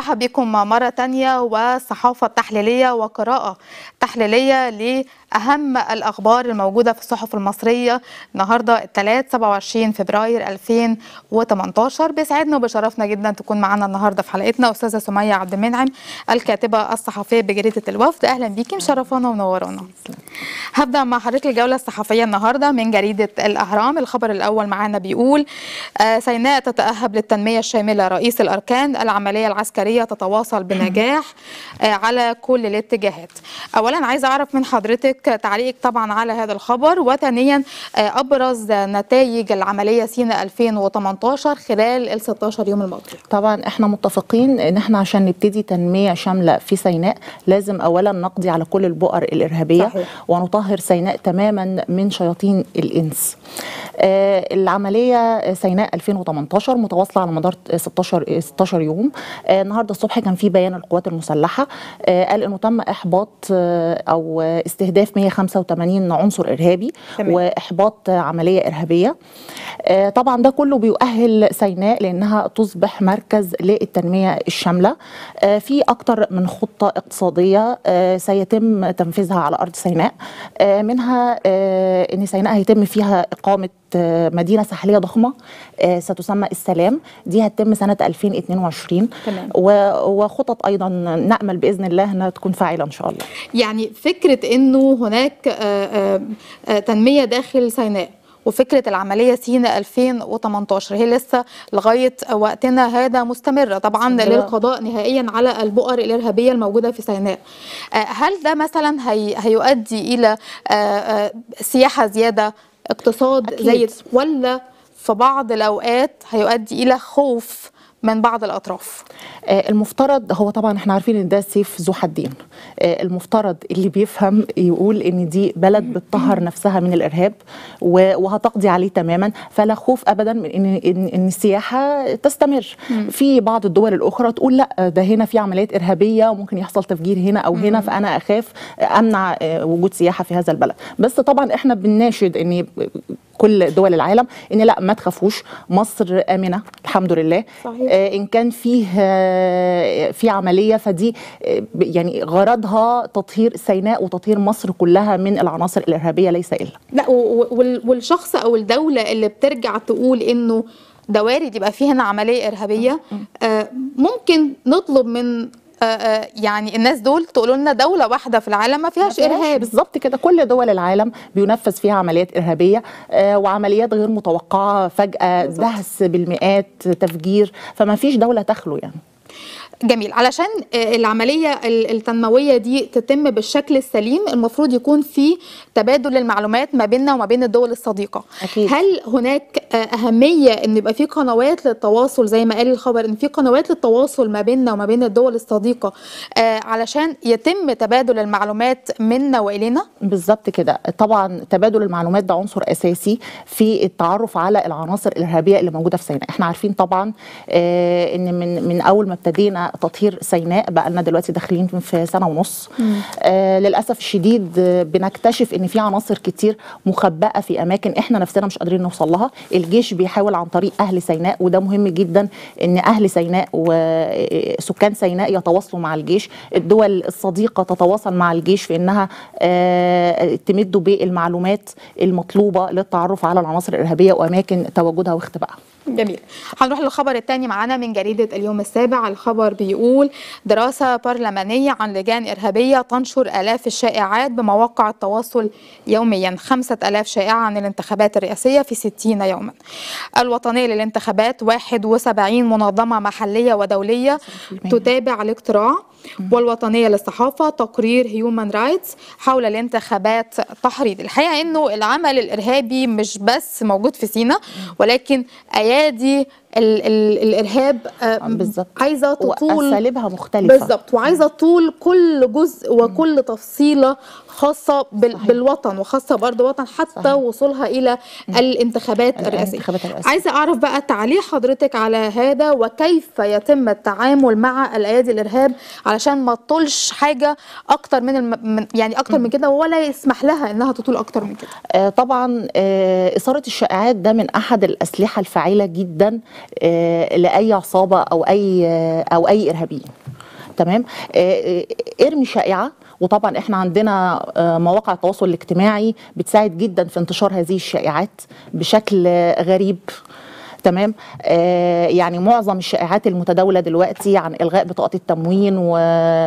برحب بكم مرة تانية والصحافة التحليلية وقراءة تحليلية لأهم الأخبار الموجودة في الصحف المصرية النهاردة الثلاث 27 فبراير 2018 بيسعدنا وبشرفنا جدا تكون معنا النهاردة في حلقتنا أستاذة سمية عبد المنعم الكاتبة الصحفية بجريدة الوفد أهلا بيكي مشرفانا ومنورانا هبدأ مع حضرتك الجولة الصحفية النهاردة من جريدة الأهرام الخبر الأول معانا بيقول آه سيناء تتأهب للتنمية الشاملة رئيس الأركان العملية العسكرية تتواصل بنجاح آه على كل الاتجاهات أولا عايزة أعرف من حضرتك تعليقك طبعا على هذا الخبر وثانيا آه أبرز نتائج العملية سينا 2018 خلال ال 16 يوم الماضية طبعا احنا متفقين ان احنا عشان نبتدي تنميه شامله في سيناء لازم اولا نقضي على كل البؤر الارهابيه صحيح. ونطهر سيناء تماما من شياطين الانس. آه العمليه سيناء 2018 متواصله على مدار 16 16 يوم آه النهارده الصبح كان في بيان القوات المسلحه آه قال انه تم احباط آه او استهداف 185 عنصر ارهابي تمام. واحباط عمليه ارهابيه. آه طبعا ده كله بيؤهل سيناء لانها تصبح مركز للتنميه الشامله آه في اكتر من خطه اقتصاديه آه سيتم تنفيذها على ارض سيناء آه منها آه ان سيناء هيتم فيها اقامه آه، مدينه ساحليه ضخمه آه، ستسمى السلام دي هتتم سنه 2022 تمام. و- وخطط ايضا نامل باذن الله انها تكون فاعله ان شاء الله يعني فكرة أنه هناك آه، آه، آه، تنمية داخل سيناء وفكرة العملية سينا 2018 هي لسه لغاية وقتنا هذا مستمرة طبعا مستمرة. للقضاء نهائيا على البؤر الإرهابية الموجودة في سيناء آه، هل ده مثلا هي هيؤدي إلى آه، آه، سياحة زيادة اقتصاد أكيد. زي ولا في بعض الأوقات هيؤدي إلى خوف من بعض الأطراف آه، المفترض هو طبعا احنا عارفين ان ده سيف ذو حدين آه، المفترض اللي بيفهم يقول ان دي بلد بتطهر نفسها من الارهاب و- وهتقضي عليه تماما فلا خوف ابدا من ان ان, إن السياحه تستمر في بعض الدول الاخرى تقول لا ده هنا في عمليات ارهابيه وممكن يحصل تفجير هنا او هنا فانا اخاف امنع آه، وجود سياحه في هذا البلد بس طبعا احنا بنناشد ان كل دول العالم ان لا ما تخافوش مصر امنه الحمد لله صحيح. آه، ان كان فيه آه، في عمليه فدي آه، ب- يعني غرضها تطهير سيناء وتطهير مصر كلها من العناصر الارهابيه ليس الا لا و- و- وال- والشخص او الدوله اللي بترجع تقول انه ده وارد يبقى فيه هنا عمليه ارهابيه آه ممكن نطلب من آه آه يعني الناس دول تقولوا لنا دوله واحده في العالم ما فيهاش ارهاب بالظبط كده كل دول العالم بينفذ فيها عمليات ارهابيه آه، وعمليات غير متوقعه فجاه دهس بالمئات تفجير فما فيش دوله تخلو يعني جميل علشان آه، العملية ال- التنموية دي تتم بالشكل السليم المفروض يكون في تبادل المعلومات ما بيننا وما بين الدول الصديقة أكيد. هل هناك آه، أهمية أن يبقى في قنوات للتواصل زي ما قال الخبر أن في قنوات للتواصل ما بيننا وما بين الدول الصديقة آه، علشان يتم تبادل المعلومات منا وإلينا بالظبط كده طبعا تبادل المعلومات ده عنصر اساسي في التعرف على العناصر الارهابيه اللي موجوده في سيناء احنا عارفين طبعا آه ان من من اول ما ابتدينا تطهير سيناء بقى لنا دلوقتي داخلين في سنه ونص آه للاسف الشديد آه، بنكتشف ان في عناصر كتير مخبأه في اماكن احنا نفسنا مش قادرين نوصل لها الجيش بيحاول عن طريق اهل سيناء وده مهم جدا ان اهل سيناء وسكان سيناء يتواصلوا مع الجيش الدول الصديقه تتواصل مع الجيش في انها آه، تمدوا بالمعلومات المطلوبه للتعرف على العناصر الارهابيه واماكن تواجدها واختبائها جميل هنروح للخبر الثاني معانا من جريدة اليوم السابع الخبر بيقول دراسة برلمانية عن لجان إرهابية تنشر آلاف الشائعات بمواقع التواصل يوميا خمسة ألاف شائعة عن الانتخابات الرئاسية في 60 يوما الوطنية للانتخابات 71 منظمة محلية ودولية تتابع الاقتراع والوطنية للصحافة تقرير هيومن رايتس حول الانتخابات تحريض الحقيقة أنه العمل الإرهابي مش بس موجود في سينا ولكن أيادي ال ال الإرهاب آه، بالظبط. عايزة تطول واساليبها مختلفه بالظبط وعايزه طول كل جزء وكل تفصيله خاصه بال صحيح. بالوطن وخاصه برضه وطن حتى صحيح. وصولها الى الانتخابات الرئاسيه الانتخابات الرئاسية. عايزه اعرف بقى تعليق حضرتك على هذا وكيف يتم التعامل مع الايادي الارهاب علشان ما تطولش حاجه اكتر من, الم... من يعني اكتر من كده ولا يسمح لها انها تطول اكتر من كده آه، طبعا آه، إثارة الشائعات ده من أحد الأسلحة الفاعلة جدا آه، لاي عصابه او اي آه، او اي ارهابيين تمام آه، آه، ارمي شائعه وطبعا احنا عندنا آه، مواقع التواصل الاجتماعي بتساعد جدا في انتشار هذه الشائعات بشكل آه، غريب تمام آه يعني معظم الشائعات المتداوله دلوقتي عن الغاء بطاقات التموين و...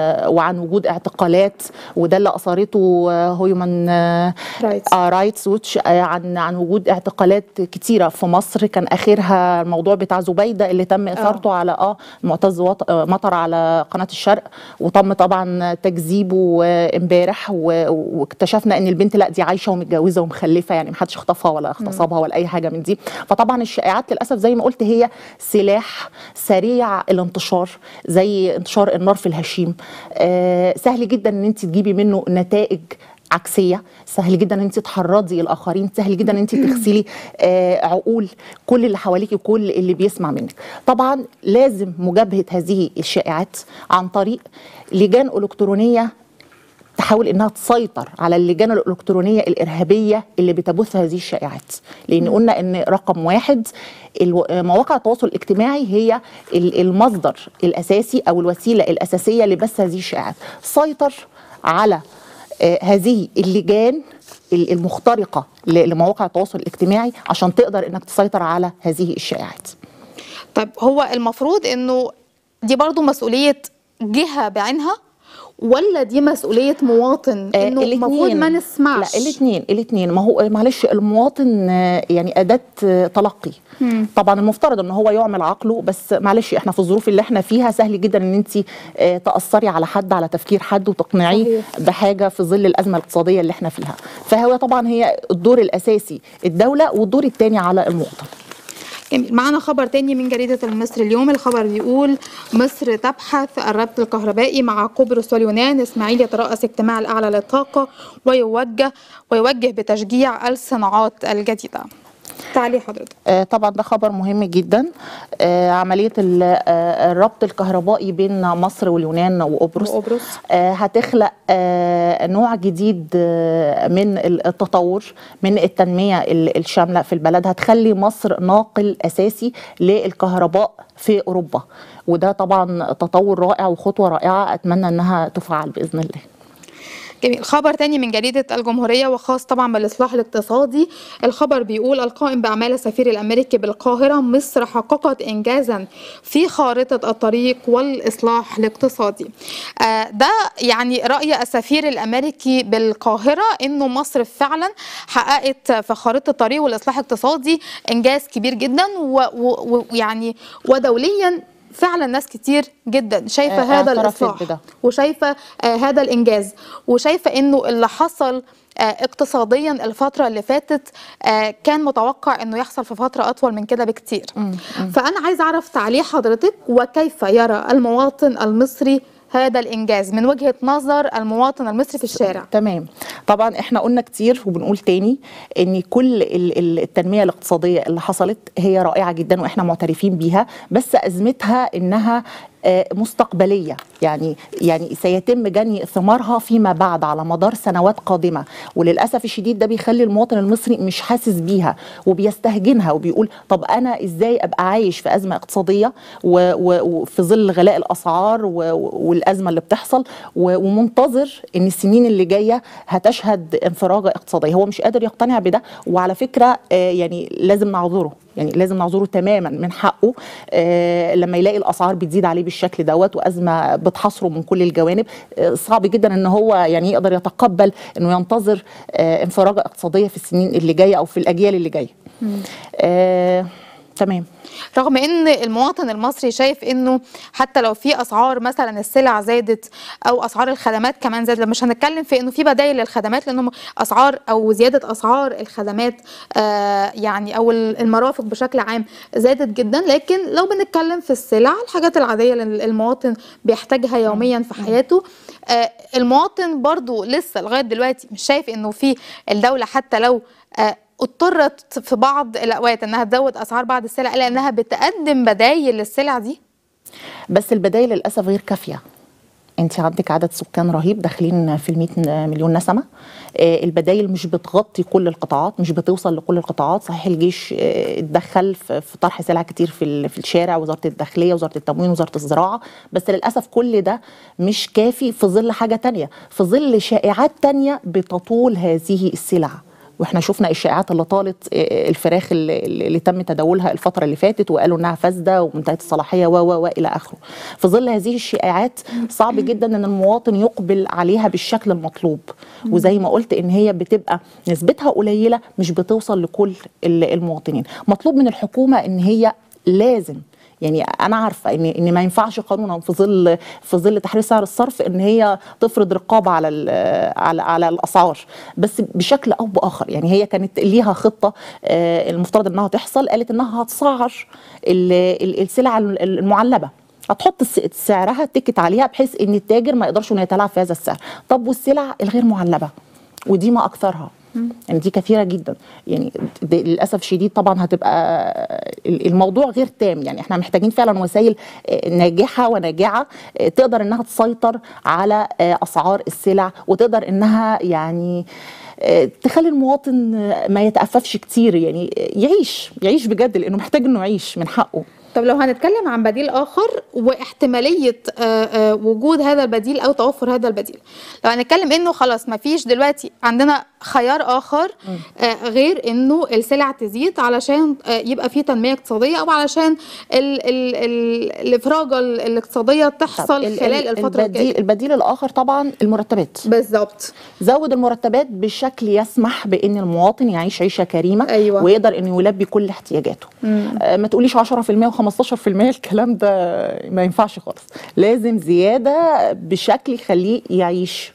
وعن وجود اعتقالات وده اللي اثارته هيومن Rights. رايتس ووتش عن عن وجود اعتقالات كتيره في مصر كان اخرها الموضوع بتاع زبيده اللي تم اثارته على اه معتز وط- آه، مطر على قناه الشرق وتم طبعا تكذيبه آه، امبارح و- واكتشفنا ان البنت لا دي عايشه ومتجوزه ومخلفه يعني محدش اخطفها ولا اغتصبها ولا اي حاجه من دي فطبعا الشائعات للاسف زي ما قلت هي سلاح سريع الانتشار زي انتشار النار في الهشيم آه سهل جدا ان انت تجيبي منه نتائج عكسيه سهل جدا ان انت تحرضي الاخرين سهل جدا ان انت تغسلي آه عقول كل اللي حواليك وكل اللي بيسمع منك طبعا لازم مجابهه هذه الشائعات عن طريق لجان الكترونيه تحاول انها تسيطر على اللجان الالكترونيه الارهابيه اللي بتبث هذه الشائعات لان قلنا ان رقم واحد الو- مواقع التواصل الاجتماعي هي ال- المصدر الاساسي او الوسيله الاساسيه لبث هذه الشائعات سيطر على آه، هذه اللجان ال- المخترقه ل- لمواقع التواصل الاجتماعي عشان تقدر انك تسيطر على هذه الشائعات طيب هو المفروض انه دي برضو مسؤولية جهة بعينها ولا دي مسؤولية مواطن آه، انه المفروض ما نسمعش لا الاثنين الاثنين ما هو معلش المواطن آه، يعني اداه آه، تلقي طبعا المفترض ان هو يعمل عقله بس معلش احنا في الظروف اللي احنا فيها سهل جدا ان انت آه، تاثري على حد على تفكير حد وتقنعيه صحيح. بحاجه في ظل الازمه الاقتصاديه اللي احنا فيها فهو طبعا هي الدور الاساسي الدوله والدور الثاني على المواطن جميل معانا خبر تاني من جريدة المصري اليوم الخبر بيقول مصر تبحث الربط الكهربائي مع قبرص واليونان إسماعيل يترأس اجتماع الأعلى للطاقة ويوجه ويوجه بتشجيع الصناعات الجديدة تعليق حضرتك آه، طبعا ده خبر مهم جدا آه، عمليه ال- آه، الربط الكهربائي بين مصر واليونان وقبرص وقبرص. آه، هتخلق آه، نوع جديد آه، من التطور من التنميه ال- الشامله في البلد هتخلي مصر ناقل اساسي للكهرباء في اوروبا وده طبعا تطور رائع وخطوه رائعه اتمنى انها تفعل باذن الله جميل خبر تاني من جريدة الجمهورية وخاص طبعا بالإصلاح الاقتصادي الخبر بيقول القائم بأعمال السفير الأمريكي بالقاهرة مصر حققت إنجازا في خارطة الطريق والإصلاح الاقتصادي آه ده يعني رأي السفير الأمريكي بالقاهرة إنه مصر فعلا حققت في خارطة الطريق والإصلاح الاقتصادي إنجاز كبير جدا و- و- ويعني ودوليا فعلا ناس كتير جدا شايفه آه، هذا اعترفت الاصلاح بده. وشايفه آه هذا الانجاز وشايفه انه اللي حصل آه اقتصاديا الفتره اللي فاتت آه كان متوقع انه يحصل في فتره اطول من كده بكتير فانا عايز اعرف تعليق حضرتك وكيف يرى المواطن المصري هذا الانجاز من وجهه نظر المواطن المصري في الشارع تمام طبعا احنا قلنا كتير وبنقول تاني ان كل ال- ال- التنميه الاقتصاديه اللي حصلت هي رائعه جدا واحنا معترفين بيها بس ازمتها انها آه، مستقبليه يعني يعني سيتم جني ثمارها فيما بعد على مدار سنوات قادمه وللاسف الشديد ده بيخلي المواطن المصري مش حاسس بيها وبيستهجنها وبيقول طب انا ازاي ابقى عايش في ازمه اقتصاديه و- و- وفي ظل غلاء الاسعار و- و- والازمه اللي بتحصل و- ومنتظر ان السنين اللي جايه هتشهد انفراجه اقتصاديه هو مش قادر يقتنع بده وعلى فكره آه، يعني لازم نعذره يعني لازم نعذره تماما من حقه آه لما يلاقي الاسعار بتزيد عليه بالشكل دوت وازمه بتحاصره من كل الجوانب آه صعب جدا ان هو يعني يقدر يتقبل انه ينتظر آه انفراجه اقتصاديه في السنين اللي جايه او في الاجيال اللي جايه آه تمام رغم ان المواطن المصري شايف انه حتى لو في اسعار مثلا السلع زادت او اسعار الخدمات كمان زادت مش هنتكلم في انه في بدائل للخدمات لانه اسعار او زياده اسعار الخدمات آه يعني او المرافق بشكل عام زادت جدا لكن لو بنتكلم في السلع الحاجات العاديه اللي المواطن بيحتاجها يوميا في حياته آه المواطن برضو لسه لغايه دلوقتي مش شايف انه في الدوله حتى لو آه اضطرت في بعض الاوقات انها تزود اسعار بعض السلع لانها بتقدم بدايل للسلع دي بس البدائل للاسف غير كافيه انت عندك عدد سكان رهيب داخلين في ال 100 مليون نسمه آه، البدايل مش بتغطي كل القطاعات مش بتوصل لكل القطاعات صحيح الجيش آه، اتدخل في في طرح سلع كتير في ال- في الشارع وزاره الداخليه وزاره التموين وزاره الزراعه بس للاسف كل ده مش كافي في ظل حاجه تانية في ظل شائعات تانية بتطول هذه السلع واحنا شفنا الشائعات اللي طالت آه، الفراخ اللي, اللي تم تداولها الفتره اللي فاتت وقالوا انها فاسده ومنتهيه الصلاحيه و و و الى اخره في ظل هذه الشائعات صعب جدا ان المواطن يقبل عليها بالشكل المطلوب وزي ما قلت ان هي بتبقى نسبتها قليله مش بتوصل لكل ال- المواطنين مطلوب من الحكومه ان هي لازم يعني انا عارفه ان ان ما ينفعش قانونا في ظل في ظل تحرير سعر الصرف ان هي تفرض رقابه على ال- على على الاسعار بس بشكل او باخر يعني هي كانت ليها خطه آه، المفترض انها تحصل قالت انها هتسعر ال- ال- السلع المعلبه هتحط الس- سعرها تكت عليها بحيث ان التاجر ما يقدرش انه يتلاعب في هذا السعر طب والسلع الغير معلبه ودي ما اكثرها يعني دي كثيره جدا يعني د- للاسف شديد طبعا هتبقى ال- الموضوع غير تام يعني احنا محتاجين فعلا وسائل آه، ناجحه وناجعه آه، تقدر انها تسيطر على آه، اسعار السلع وتقدر انها يعني آه، تخلي المواطن آه، ما يتأففش كتير يعني آه، يعيش يعيش بجد لانه محتاج انه يعيش من حقه طب لو هنتكلم عن بديل اخر واحتماليه آه، آه، وجود هذا البديل او توفر هذا البديل لو هنتكلم انه خلاص ما فيش دلوقتي عندنا خيار اخر آه، غير انه السلع تزيد علشان آه، يبقى في تنميه اقتصاديه او علشان ال ال ال الافراجه الاقتصاديه طب تحصل ال- خلال ال- الفتره البديل, الجايه البديل الاخر طبعا المرتبات بالظبط زود المرتبات بشكل يسمح بان المواطن يعيش عيشه كريمه أيوة. ويقدر انه يلبي كل احتياجاته آه ما تقوليش 10% و15% الكلام ده ما ينفعش خالص لازم زياده بشكل يخليه يعيش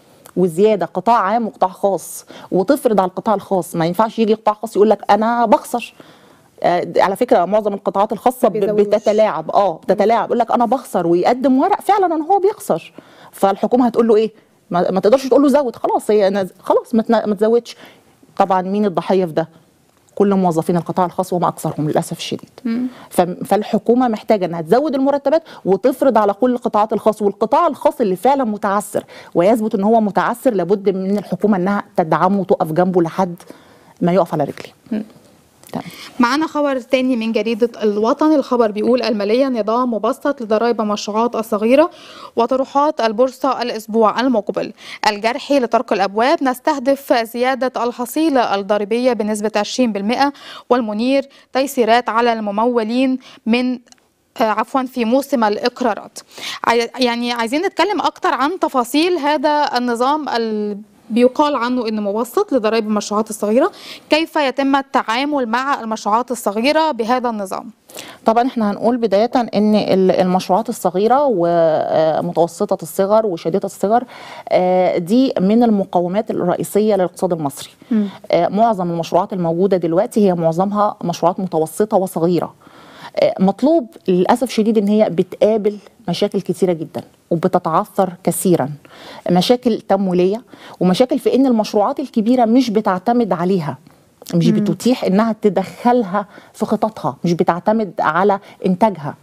وزياده قطاع عام وقطاع خاص وتفرض على القطاع الخاص ما ينفعش يجي قطاع خاص يقول لك انا بخسر آه، على فكره معظم القطاعات الخاصه ب- بيزودوش. بتتلاعب اه بتتلاعب يقول لك انا بخسر ويقدم ورق فعلا ان هو بيخسر فالحكومه هتقول له ايه ما, ما تقدرش تقول له زود خلاص هي نز... خلاص ما, تن... ما تزودش طبعا مين الضحيه في ده كل موظفين القطاع الخاص وما اكثرهم للاسف الشديد ف... فالحكومه محتاجه انها تزود المرتبات وتفرض على كل القطاعات الخاص والقطاع الخاص اللي فعلا متعثر ويثبت ان هو متعثر لابد من الحكومه انها تدعمه وتقف جنبه لحد ما يقف على رجليه تمام معانا خبر تاني من جريدة الوطن الخبر بيقول المالية نظام مبسط لضرائب المشروعات الصغيرة وطروحات البورصة الأسبوع المقبل الجرحي لطرق الأبواب نستهدف زيادة الحصيلة الضريبية بنسبة 20% والمنير تيسيرات على الممولين من آه، عفوا في موسم الإقرارات عاي- يعني عايزين نتكلم أكتر عن تفاصيل هذا النظام ال بيقال عنه انه مبسط لضرائب المشروعات الصغيره كيف يتم التعامل مع المشروعات الصغيره بهذا النظام طبعا احنا هنقول بداية ان ال- المشروعات الصغيرة ومتوسطة الصغر وشديدة الصغر آه، دي من المقومات الرئيسية للاقتصاد المصري آه، معظم المشروعات الموجودة دلوقتي هي معظمها مشروعات متوسطة وصغيرة آه، مطلوب للأسف شديد ان هي بتقابل مشاكل كتيرة جدا وبتتعثر كثيرا مشاكل تمويلية ومشاكل في ان المشروعات الكبيرة مش بتعتمد عليها مش بتتيح انها تدخلها في خططها مش بتعتمد على انتاجها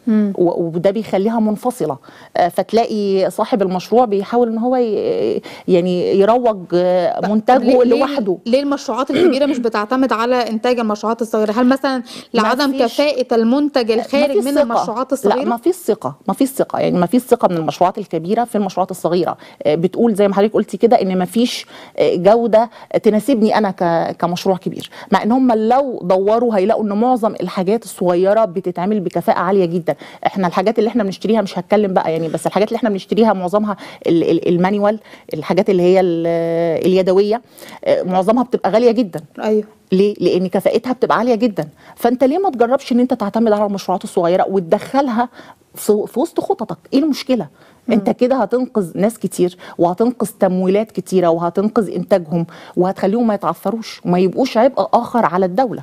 و- وده بيخليها منفصله آه، فتلاقي صاحب المشروع بيحاول ان هو ي- يعني يروج آه، طب منتجه ليه- ليه- لوحده ليه المشروعات الكبيره مش بتعتمد على انتاج المشروعات الصغيره هل مثلا لعدم فيش- كفاءه المنتج الخارج مفيش من ثقة. المشروعات لا الصغيره ما فيش ثقه ما فيش ثقه يعني ما فيش ثقه من المشروعات الكبيره في المشروعات الصغيره آه، بتقول زي ما حضرتك قلتي كده ان ما فيش آه، جوده تناسبني انا ك- كمشروع كبير مع ان هم لو دوروا هيلاقوا ان معظم الحاجات الصغيره بتتعمل بكفاءه عاليه جدا احنا الحاجات اللي احنا بنشتريها مش هتكلم بقى يعني بس الحاجات اللي احنا بنشتريها معظمها ال- ال- المانيوال الحاجات اللي هي ال- اليدويه آه، معظمها بتبقى غاليه جدا ايوه ليه؟ لان كفاءتها بتبقى عاليه جدا فانت ليه ما تجربش ان انت تعتمد على المشروعات الصغيره وتدخلها في, في وسط خططك ايه المشكله انت كده هتنقذ ناس كتير وهتنقذ تمويلات كتيره وهتنقذ انتاجهم وهتخليهم ما يتعثروش وما يبقوش عبء اخر على الدوله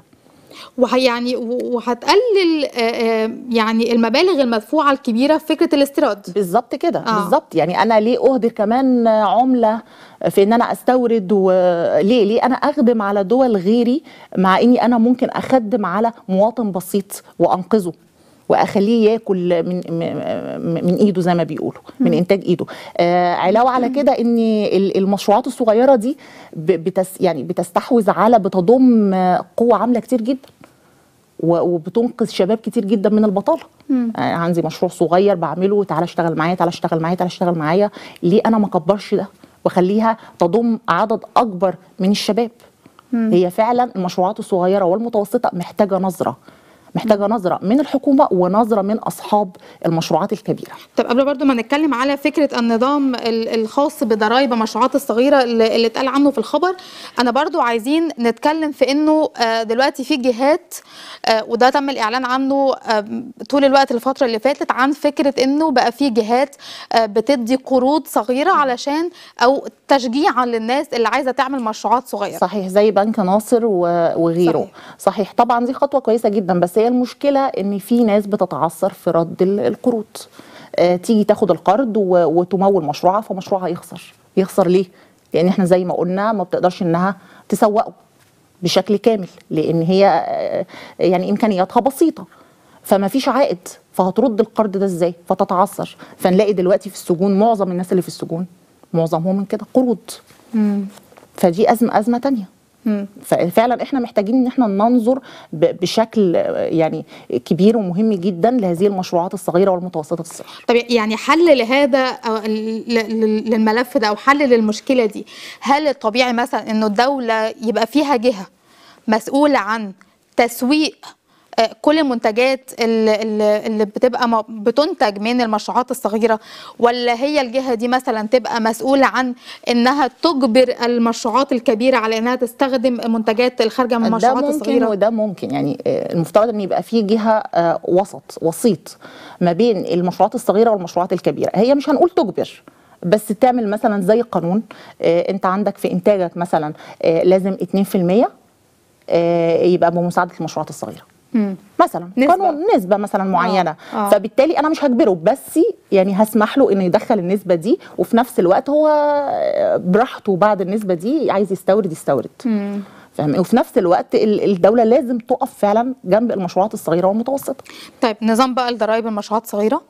ويعني وهتقلل آه، آه، يعني المبالغ المدفوعه الكبيره في فكره الاستيراد بالظبط كده آه. بالظبط يعني انا ليه اهدر كمان عمله في ان انا استورد وليه ليه انا اخدم على دول غيري مع اني انا ممكن اخدم على مواطن بسيط وانقذه واخليه ياكل من م- من ايده زي ما بيقولوا من انتاج ايده آه علاوه على كده ان ال- المشروعات الصغيره دي ب- بتس يعني بتستحوذ على بتضم آه، قوه عامله كتير جدا و- وبتنقذ شباب كتير جدا من البطاله آه عندي مشروع صغير بعمله تعالى اشتغل معايا تعالى اشتغل معايا تعالى اشتغل معايا ليه انا ما اكبرش ده واخليها تضم عدد اكبر من الشباب هي فعلا المشروعات الصغيره والمتوسطه محتاجه نظره محتاجه نظره من الحكومه ونظره من اصحاب المشروعات الكبيره طب قبل برضو ما نتكلم على فكرة النظام ال- الخاص بضرائب المشروعات الصغيرة اللي اللي اتقال عنه في الخبر أنا برضو عايزين نتكلم في أنه آه، دلوقتي في جهات آه، وده تم الإعلان عنه آه، طول الوقت الفترة اللي فاتت عن فكرة أنه بقى في جهات آه، بتدي قروض صغيرة علشان أو تشجيعا للناس اللي عايزة تعمل مشروعات صغيرة صحيح زي بنك ناصر و- وغيره صحيح. صحيح. صحيح طبعا دي خطوه كويسه جدا بس هي المشكله ان في ناس بتتعثر في رد ال- القروض آه تيجي تاخد القرض و- وتمول مشروعها فمشروعها يخسر يخسر ليه لان احنا زي ما قلنا ما بتقدرش انها تسوقه بشكل كامل لان هي آه، يعني امكانياتها بسيطه فما فيش عائد فهترد القرض ده ازاي فتتعثر فنلاقي دلوقتي في السجون معظم الناس اللي في السجون معظمهم من كده قروض فدي ازمه ازمه تانية ففعلا احنا محتاجين ان احنا ننظر ب- بشكل آه، يعني كبير ومهم جدا لهذه المشروعات الصغيره والمتوسطه الصغيره طب يعني حل لهذا أو ل- ل- للملف ده او حل للمشكله دي هل الطبيعي مثلا انه الدوله يبقى فيها جهه مسؤوله عن تسويق آه، كل المنتجات اللي, اللي اللي بتبقى م- بتنتج من المشروعات الصغيره ولا هي الجهه دي مثلا تبقى مسؤوله عن انها تجبر المشروعات الكبيره على انها تستخدم منتجات الخارجه من ده المشروعات ممكن الصغيره وده ممكن يعني آه، المفترض ان يبقى في جهه آه، وسط وسيط ما بين المشروعات الصغيره والمشروعات الكبيره هي مش هنقول تجبر بس تعمل مثلا زي قانون آه، انت عندك في انتاجك مثلا آه، لازم 2% آه، يبقى بمساعده المشروعات الصغيره مم. مثلا نسبة. قانون نسبه مثلا معينه آه. فبالتالي انا مش هجبره بس يعني هسمح له انه يدخل النسبه دي وفي نفس الوقت هو براحته بعد النسبه دي عايز يستورد يستورد فاهم وفي نفس الوقت ال- الدوله لازم تقف فعلا جنب المشروعات الصغيره والمتوسطه طيب نظام بقى الضرائب المشروعات الصغيره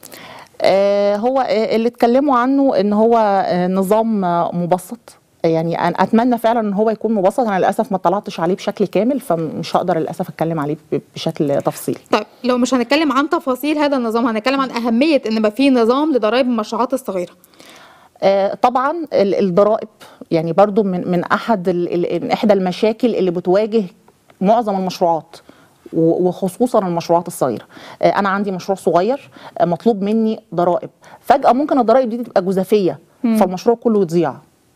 آه هو آه، اللي اتكلموا عنه ان هو آه نظام آه، مبسط يعني انا اتمنى فعلا ان هو يكون مبسط انا للاسف ما اطلعتش عليه بشكل كامل فمش هقدر للاسف اتكلم عليه ب- بشكل تفصيلي طيب لو مش هنتكلم عن تفاصيل هذا النظام هنتكلم عن أهمية إن يبقى في نظام لضرائب المشروعات الصغيرة آه، طبعا ال- الضرائب يعني برضو من من احد ال- ال- من احدى المشاكل اللي بتواجه معظم المشروعات و- وخصوصا المشروعات الصغيره آه، انا عندي مشروع صغير آه، مطلوب مني ضرائب فجاه ممكن الضرائب دي تبقى جزافيه فالمشروع كله يضيع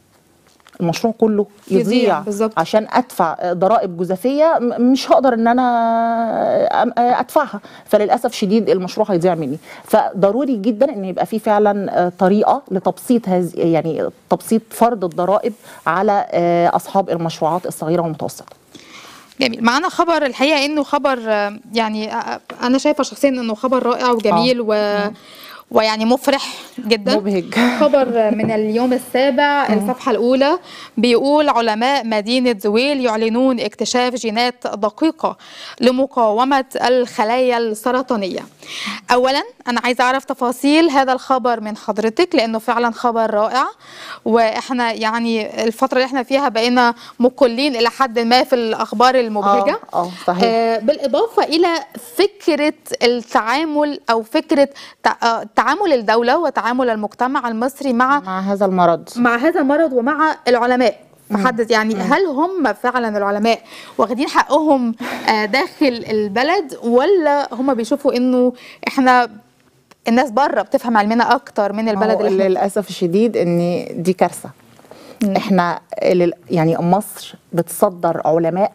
المشروع كله يضيع، يضيع بالظبط. عشان ادفع آه، ضرائب جزافيه م- مش هقدر ان انا آه، أم- آه، ادفعها فللاسف شديد المشروع هيضيع مني فضروري جدا ان يبقى في فعلا آه، طريقه لتبسيط هذه يعني تبسيط فرض الضرائب على آه، اصحاب المشروعات الصغيره والمتوسطه جميل معانا خبر الحقيقة إنه خبر آه، يعني آه، أنا شايفة شخصيا إنه خبر رائع وجميل و ويعني مفرح جدا مبهج. خبر من اليوم السابع الصفحة الأولى بيقول علماء مدينة زويل يعلنون اكتشاف جينات دقيقة لمقاومة الخلايا السرطانية أولا أنا عايزة أعرف تفاصيل هذا الخبر من حضرتك لأنه فعلا خبر رائع وإحنا يعني الفترة اللي إحنا فيها بقينا مقلين إلى حد ما في الأخبار المبهجة اه اه صحيح آه، بالإضافة إلى فكرة التعامل أو فكرة تع- آه، تعامل الدولة وتعامل المجتمع المصري مع مع هذا المرض مع هذا المرض ومع العلماء محدد يعني هل هم فعلا العلماء واخدين حقهم آه، داخل البلد ولا هم بيشوفوا انه احنا الناس بره بتفهم علمنا اكتر من البلد هو اللي احنا للاسف الشديد ان دي كارثه احنا لل- يعني مصر بتصدر علماء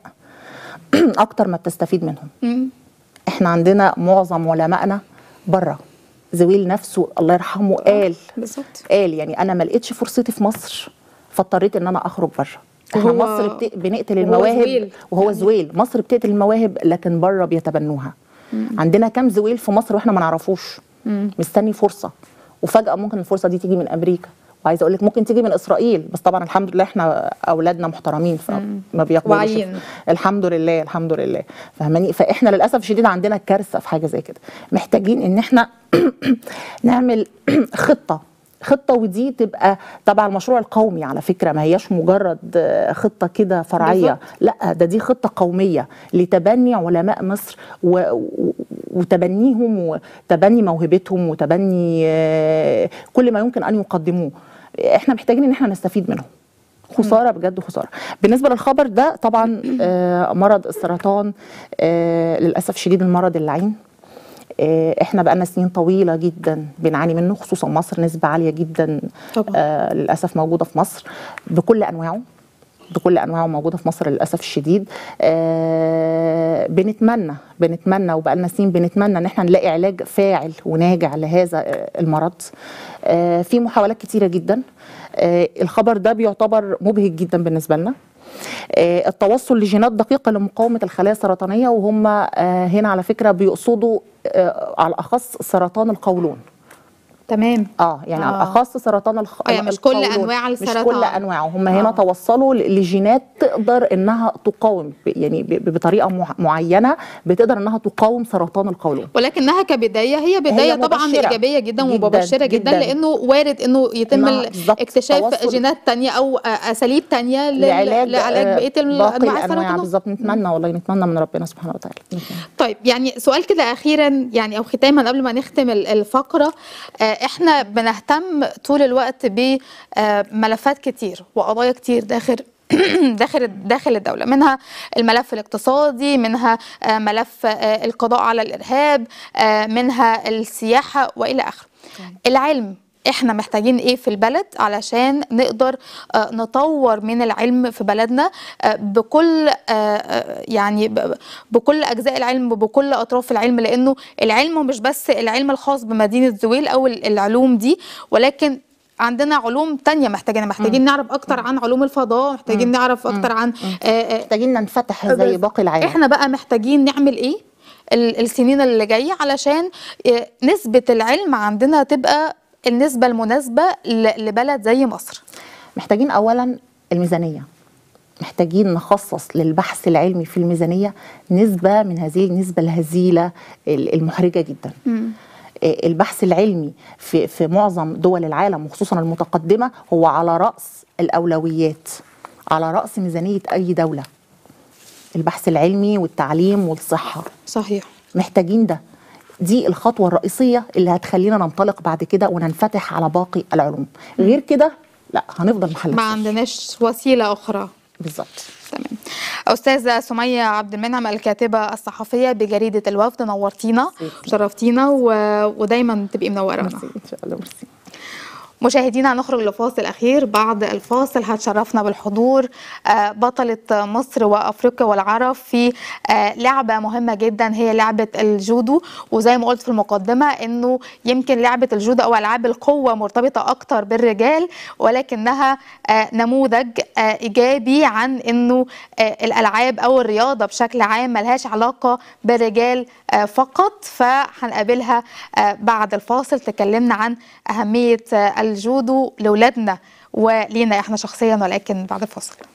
اكتر ما بتستفيد منهم مم. احنا عندنا معظم علمائنا بره زويل نفسه الله يرحمه قال بالظبط قال يعني انا ما لقيتش فرصتي في مصر فاضطريت ان انا اخرج بره احنا وهو- مصر بت... بنقتل وهو المواهب زويل. وهو زويل مصر بتقتل المواهب لكن بره بيتبنوها عندنا كام زويل في مصر واحنا ما نعرفوش مستني فرصه وفجاه ممكن الفرصه دي تيجي من امريكا وعايزه اقول لك ممكن تيجي من اسرائيل بس طبعا الحمد لله احنا اولادنا محترمين فما بيقبلوش واعيين. الحمد لله الحمد لله فاهماني فاحنا للاسف الشديد عندنا كارثه في حاجه زي كده محتاجين ان احنا نعمل خطه خطة ودي تبقى تبع المشروع القومي على فكرة ما هياش مجرد آه، خطة كده فرعية بالظبط. لا ده دي خطة قومية لتبني علماء مصر و... و... وتبنيهم وتبني موهبتهم وتبني آه، كل ما يمكن أن يقدموه احنا محتاجين ان احنا نستفيد منهم خساره بجد خساره بالنسبه للخبر ده طبعا آه، مرض السرطان آه، للاسف شديد المرض اللعين آه، احنا بقالنا سنين طويله جدا بنعاني منه خصوصا مصر نسبه عاليه جدا طبعا. آه، للاسف موجوده في مصر بكل انواعه بكل انواعه موجوده في مصر للاسف الشديد آه بنتمنى بنتمنى وبقالنا سنين بنتمنى ان احنا نلاقي علاج فاعل وناجع لهذا آه، المرض آه في محاولات كتيره جدا آه الخبر ده بيعتبر مبهج جدا بالنسبه لنا آه، التوصل لجينات دقيقه لمقاومه الخلايا السرطانيه وهم آه، هنا على فكره بيقصدوا آه، على الاخص سرطان القولون تمام اه يعني آه. على الاخص سرطان الخ... آه، يعني مش كل القولون. أنواع مش السرطان. كل انواعه هم هنا آه. توصلوا ل- لجينات تقدر انها تقاوم ب- يعني ب- ب- بطريقه مع- معينه بتقدر انها تقاوم سرطان القولون ولكنها كبدايه هي بدايه هي طبعا مبشرة. ايجابيه جدا جداً، ومبشره جدا, جداً. لانه وارد انه يتم إنها ال- بالظبط اكتشاف توصل جينات تانية او آه، اساليب تانية لل- لعلاج لعلاج آه، بقيه ال- باقي انواع الانواع السرطانات بالظبط نتمنى والله نتمنى من ربنا سبحانه وتعالى نتمنى. طيب يعني سؤال كده اخيرا يعني او ختاما قبل ما نختم ال- الفقره آه، احنا بنهتم طول الوقت بملفات كتير وقضايا كتير داخل داخل داخل الدوله منها الملف الاقتصادي منها آه، ملف آه، القضاء على الارهاب آه، منها السياحه والى اخره العلم احنا محتاجين ايه في البلد علشان نقدر آه، نطور من العلم في بلدنا آه، بكل آه، آه، يعني ب- بكل اجزاء العلم وبكل اطراف العلم لانه العلم مش بس العلم الخاص بمدينه زويل او ال- العلوم دي ولكن عندنا علوم تانية محتاجين محتاجين نعرف اكتر عن علوم الفضاء محتاجين نعرف اكتر عن آه، آه، محتاجين ننفتح زي بس باقي العالم احنا بقى محتاجين نعمل ايه ال- السنين اللي جايه علشان آه، نسبه العلم عندنا تبقى النسبه المناسبه ل- لبلد زي مصر محتاجين اولا الميزانيه محتاجين نخصص للبحث العلمي في الميزانيه نسبه من هذه النسبه الهزيله ال- المحرجه جدا آه، البحث العلمي في في معظم دول العالم وخصوصا المتقدمه هو على راس الاولويات على راس ميزانيه اي دوله البحث العلمي والتعليم والصحه صحيح محتاجين ده دي الخطوة الرئيسية اللي هتخلينا ننطلق بعد كده وننفتح على باقي العلوم غير كده لا هنفضل محل ما صفر. عندناش وسيله اخرى بالظبط تمام أستاذة سمية عبد المنعم الكاتبة الصحفية بجريدة الوفد نورتينا ميرسي. شرفتينا و... ودايما تبقي منورانا ميرسي ان شاء الله ميرسي مشاهدينا هنخرج لفاصل أخير بعد الفاصل هتشرفنا بالحضور آه، بطلة مصر وأفريقيا والعرب في آه، لعبة مهمة جدا هي لعبة الجودو وزي ما قلت في المقدمة إنه يمكن لعبة الجودو أو ألعاب القوة مرتبطة أكتر بالرجال ولكنها آه، نموذج آه، إيجابي عن إنه آه، الألعاب أو الرياضة بشكل عام ملهاش علاقة بالرجال آه، فقط فهنقابلها آه، بعد الفاصل تكلمنا عن أهمية آه، الجودو لولادنا ولينا احنا شخصيا ولكن بعد الفاصل